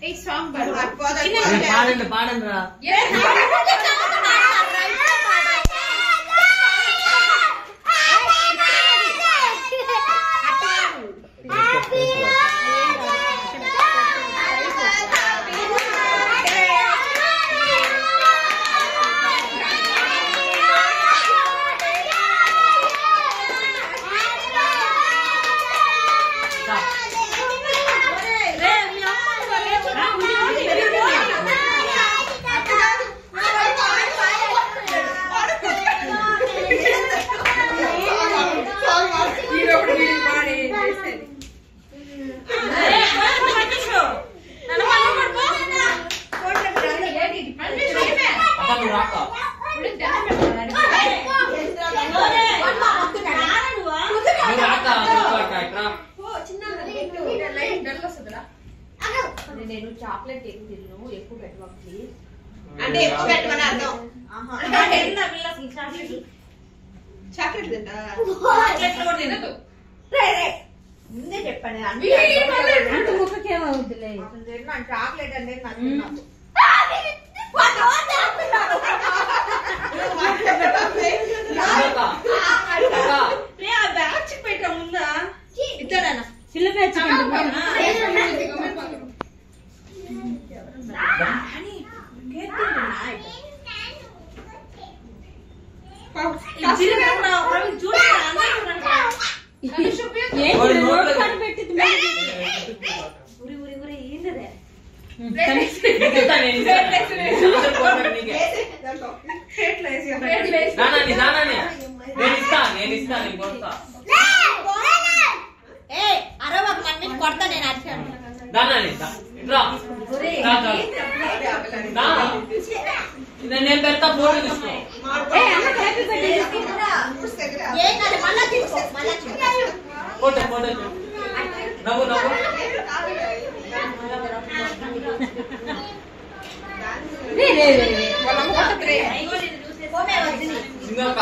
ఈ సాంగ్ పాడు ఏ, పాడండి పాడండి రా అక్క నువ్వు రాక నువ్వు రాక కూర్చోక ఇట్రా నేను చాక్లెట్ ఎక్కువ తిన్ను ఎక్కువ పెట్టవా ప్లీజ్ అంటే ఎక్కువ పెట్టమని అర్థం చాక్లెట్ తింటా ముందే చెప్పండి అంటే ముక్కకేమవుద్దిలే చాక్లెట్ అంటే నాకు నాకు. అక్క అక్క ఇద్దరేనా? చిల్ల పెంచుకుంటున్నా ఏంటి ఓడి నోట్ నోట్లో కార్డు పెట్టింది నీకు ఇస్తా, నేను ఇస్తా. చాక్లెట్ కోట్లెట్ నీకే. దాంట్లో. దానాని దానాని నేను ఇస్తా నేను ఇస్తా నేను కొడతా ఏయ్, అరవకు, మన మీద కొడతా నేను అరిచాను. దానాని దా. ఇట్రా దా, దా. దా. నేను నేను పెడతా ఫోటో తీసుకో ఏం కాదు, మళ్ళా తీసుకో, మళ్ళా తీసుకో. ఫోటో ఫోటో చూ. నవ్వు నవ్వు రే రే రే రే. పోమే వద్దని. సింగక్క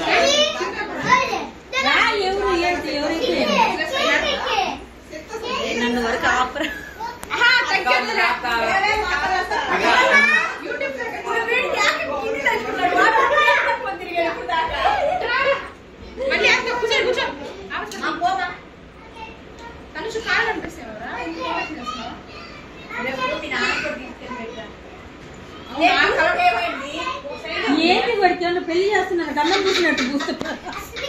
రా ఎవరు ఏంటి ఎవరైతే నన్ను వరకు ఆపరా అక్క నువ్వు రాక. అక్క మళ్ళీ అంత కూర్చో కూర్చో ఆ, పోమా. కనుషు కాళ్ళు అనిపిస్తావరా ఏ, చూడు, ఏమైంది? ఏంటి వాడికి ఏమన్నా పెళ్లి చేస్తున్నారు దండం కూర్చున్నట్టు కూస్తున్నారు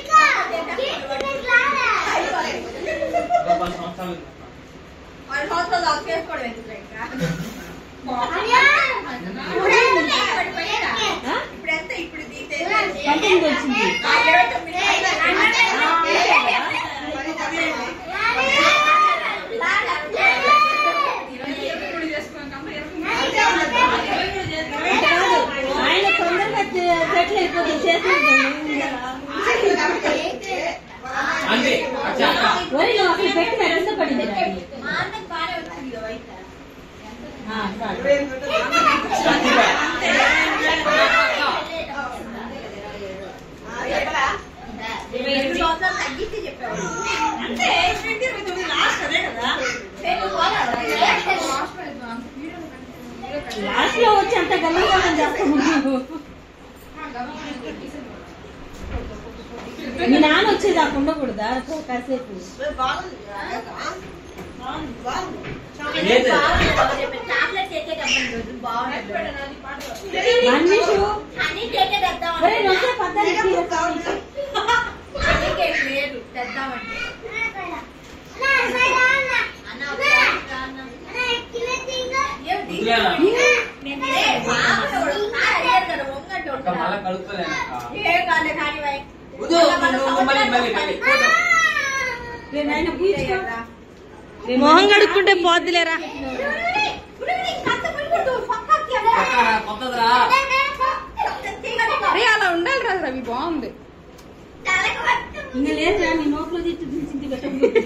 ఒక పది సంవత్సరాలు వాళ్ళ సంవత్సరాలు దాకా చేసుకోవడం ఎందుకు ఇంకా? ఆ? ఇప్పుడు ఎంత ఇప్పుడు తీసేది? పంతొమ్మిది వచ్చింది ఆ, ఇరవై తొమ్మిది. అంటే కాదు ఆయన తొందరగా సెటిల్ అయిపోతుంది చేసేది అంతే అచ్చా అక్క వరి నువ్వు అసలు పెట్టిన కింద పడింది అది. మా అన్నకి బాగానే వచ్చింది కదా వైట్. ఆ, చాలు. ఇరవై ఎనిమిది సంవత్సరాలు తగ్గించి చెప్పేవాడు. అంటే ట్వంటీ ఇరవై తొమ్మిది లాస్ట్ అదే కదా నేను పోరా. లాస్ట్ లో వచ్చి అంత గమనించడం చేస్తాము మీ నాన్న వచ్చేదాకా ఉండకూడదా కాసేపు బాగుంది బాగుంది బాగుంది లేదు. చాక్లెట్ కేకే తెద్దాం బాగుంటుంది మనిషి హనీ కేకే తెద్దాం ఒరే నొచ్చే పద్దానికి హనీ కేక్ లేదు తెద్దామంటే అన్న ఒక అన్న. ఏమిటి? వదిలేనా? నేను ఏ, మామూలు ఒకసారి అడిగారు కదా, వంగంటే అక్క మళ్ళా ఉంటా. కలుపుకోలేను అక్క ఏం కాదులే, కానీ వై. వద్దు, నువ్వు- నువ్వు మళ్ళీ మళ్ళీ మళ్ళీ ఫోటో. రే నాయన పూచుకో. రే మొహం నాయన కడుక్కుంటే పోద్దులేరా ఉరివిడి, ఉరివిడి, కత్త పులికొట్టు, పక్కకి అదే. కొత్తరా, కొత్తదిరా అరే అలా ఉండాలి రా రవి బాగుంది తలకు పట్టు. ఇంకా లేదురా నీ నోట్లో తిట్టి తీసింది పెట్టకపోతే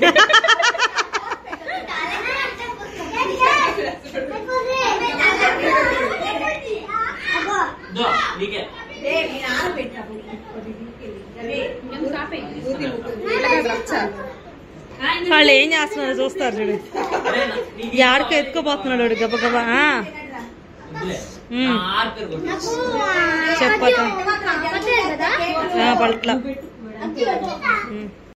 దో, నీకే రే, మీ నాన్న పెట్టినప్పుడు కొద్దిగా తీసుకెళ్ళి. రవి, ఎంత కాపే వాళ్ళు ఏం చేస్తున్నారు చూస్తారు చూడు అరే నా- నీకు యాడికి ఎత్తుకోబోతున్నాడు వాడు గబగబా ఆ, వద్దులే. ఉమ్. నా ఆర్పేరు కొట్టు. చెప్పక కదా ఆ, పట్ల అంతే ఉమ్.